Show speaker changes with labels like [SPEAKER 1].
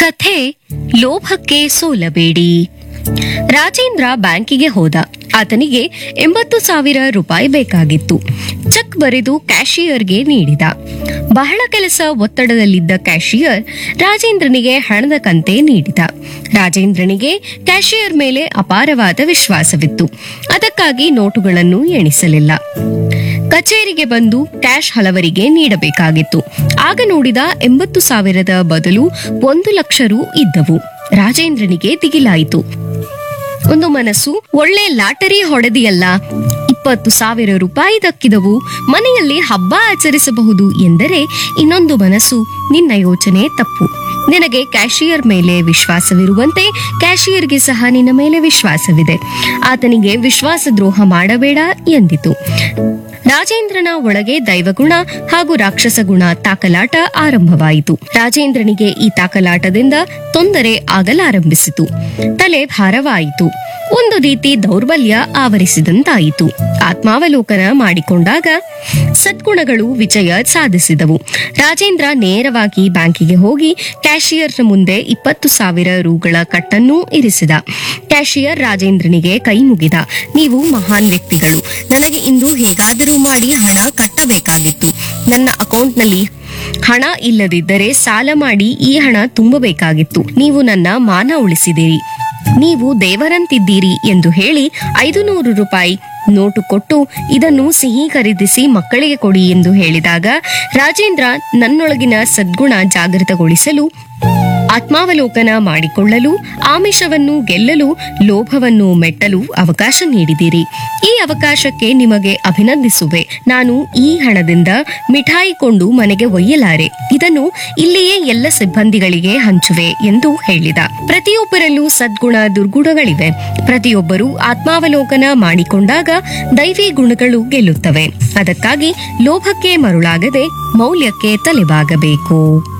[SPEAKER 1] ಕಥೆ ಲೋಭಕ್ಕೆ ಸೋಲಬೇಡಿ ರಾಜೇಂದ್ರ ಬ್ಯಾಂಕಿಗೆ ಹೋದ ಆತನಿಗೆ ಎಂಬತ್ತು ಸಾವಿರ ರೂಪಾಯಿ ಬೇಕಾಗಿತ್ತು ಚೆಕ್ ಬರೆದು ಕ್ಯಾಶಿಯರ್ಗೆ ನೀಡಿದ ಬಹಳ ಕೆಲಸ ಒತ್ತಡದಲ್ಲಿದ್ದ ಕ್ಯಾಶಿಯರ್ ರಾಜೇಂದ್ರನಿಗೆ ಹಣದ ಕಂತೆ ನೀಡಿದ ರಾಜೇಂದ್ರನಿಗೆ ಕ್ಯಾಶಿಯರ್ ಮೇಲೆ ಅಪಾರವಾದ ವಿಶ್ವಾಸವಿತ್ತು ಅದಕ್ಕಾಗಿ ನೋಟುಗಳನ್ನು ಎಣಿಸಲಿಲ್ಲ ಕಚೇರಿಗೆ ಬಂದು ಕ್ಯಾಶ್ ಹಲವರಿಗೆ ನೀಡಬೇಕಾಗಿತ್ತು ಆಗ ನೋಡಿದ ಎಂಬತ್ತು ಸಾವಿರದ ಬದಲು ಒಂದು ಲಕ್ಷ ರು ಇದ್ದವು ರಾಜೇಂದ್ರನಿಗೆ ದಿಗಿಲಾಯಿತು ಒಂದು ಮನಸ್ಸು ಒಳ್ಳೆ ಲಾಟರಿ ಹೊಡೆದಿಯಲ್ಲ ಇಪ್ಪತ್ತು ಸಾವಿರ ರೂಪಾಯಿ ದಕ್ಕಿದವು ಮನೆಯಲ್ಲಿ ಹಬ್ಬ ಆಚರಿಸಬಹುದು ಎಂದರೆ ಇನ್ನೊಂದು ಮನಸ್ಸು ನಿನ್ನ ಯೋಚನೆ ತಪ್ಪು ನಿನಗೆ ಕ್ಯಾಶಿಯರ್ ಮೇಲೆ ವಿಶ್ವಾಸವಿರುವಂತೆ ಕ್ಯಾಶಿಯರ್ಗೆ ಸಹ ನಿನ್ನ ಮೇಲೆ ವಿಶ್ವಾಸವಿದೆ ಆತನಿಗೆ ವಿಶ್ವಾಸದ್ರೋಹ ಮಾಡಬೇಡ ಎಂದಿತು ರಾಜೇಂದ್ರನ ಒಳಗೆ ದೈವಗುಣ ಹಾಗೂ ರಾಕ್ಷಸ ಗುಣ ತಾಕಲಾಟ ಆರಂಭವಾಯಿತು ರಾಜೇಂದ್ರನಿಗೆ ಈ ತಾಕಲಾಟದಿಂದ ತೊಂದರೆ ಆಗಲಾರಂಭಿಸಿತು ತಲೆ ಭಾರವಾಯಿತು ಒಂದು ರೀತಿ ದೌರ್ಬಲ್ಯ ಆವರಿಸಿದಂತಾಯಿತು ಆತ್ಮಾವಲೋಕನ ಮಾಡಿಕೊಂಡಾಗ ಸದ್ಗುಣಗಳು ವಿಜಯ ಸಾಧಿಸಿದವು ರಾಜೇಂದ್ರ ನೇರವಾಗಿ ಬ್ಯಾಂಕಿಗೆ ಹೋಗಿ ಕ್ಯಾಶಿಯರ್ನ ಮುಂದೆ ಇಪ್ಪತ್ತು ಸಾವಿರ ರೂಗಳ ಕಟ್ಟನ್ನು ಇರಿಸಿದ ಕ್ಯಾಶಿಯರ್ ರಾಜೇಂದ್ರನಿಗೆ ಕೈ ಮುಗಿದ ನೀವು ಮಹಾನ್ ವ್ಯಕ್ತಿಗಳು ನನಗೆ ಇಂದು ಹೇಗಾದರೂ ಮಾಡಿ ಹಣ ಕಟ್ಟಬೇಕಾಗಿತ್ತು ನನ್ನ ಅಕೌಂಟ್ನಲ್ಲಿ ಹಣ ಇಲ್ಲದಿದ್ದರೆ ಸಾಲ ಮಾಡಿ ಈ ಹಣ ತುಂಬಬೇಕಾಗಿತ್ತು ನೀವು ನನ್ನ ಮಾನ ಉಳಿಸಿದಿರಿ ನೀವು ದೇವರಂತಿದ್ದೀರಿ ಎಂದು ಹೇಳಿ ಐದು ನೂರು ರೂಪಾಯಿ ನೋಟು ಕೊಟ್ಟು ಇದನ್ನು ಸಿಹಿ ಖರೀದಿಸಿ ಮಕ್ಕಳಿಗೆ ಕೊಡಿ ಎಂದು ಹೇಳಿದಾಗ ರಾಜೇಂದ್ರ ನನ್ನೊಳಗಿನ ಸದ್ಗುಣ ಜಾಗೃತಗೊಳಿಸಲು ಆತ್ಮಾವಲೋಕನ ಮಾಡಿಕೊಳ್ಳಲು ಆಮಿಷವನ್ನು ಗೆಲ್ಲಲು ಲೋಭವನ್ನು ಮೆಟ್ಟಲು ಅವಕಾಶ ನೀಡಿದಿರಿ ಈ ಅವಕಾಶಕ್ಕೆ ನಿಮಗೆ ಅಭಿನಂದಿಸುವೆ ನಾನು ಈ ಹಣದಿಂದ ಮಿಠಾಯಿ ಕೊಂಡು ಮನೆಗೆ ಒಯ್ಯಲಾರೆ ಇದನ್ನು ಇಲ್ಲಿಯೇ ಎಲ್ಲ ಸಿಬ್ಬಂದಿಗಳಿಗೆ ಹಂಚುವೆ ಎಂದು ಹೇಳಿದ ಪ್ರತಿಯೊಬ್ಬರಲ್ಲೂ ಸದ್ಗುಣ ದುರ್ಗುಣಗಳಿವೆ ಪ್ರತಿಯೊಬ್ಬರೂ ಆತ್ಮಾವಲೋಕನ ಮಾಡಿಕೊಂಡಾಗ ದೈವಿ ಗುಣಗಳು ಗೆಲ್ಲುತ್ತವೆ ಅದಕ್ಕಾಗಿ ಲೋಭಕ್ಕೆ ಮರುಳಾಗದೆ ಮೌಲ್ಯಕ್ಕೆ ತಲೆಬಾಗಬೇಕು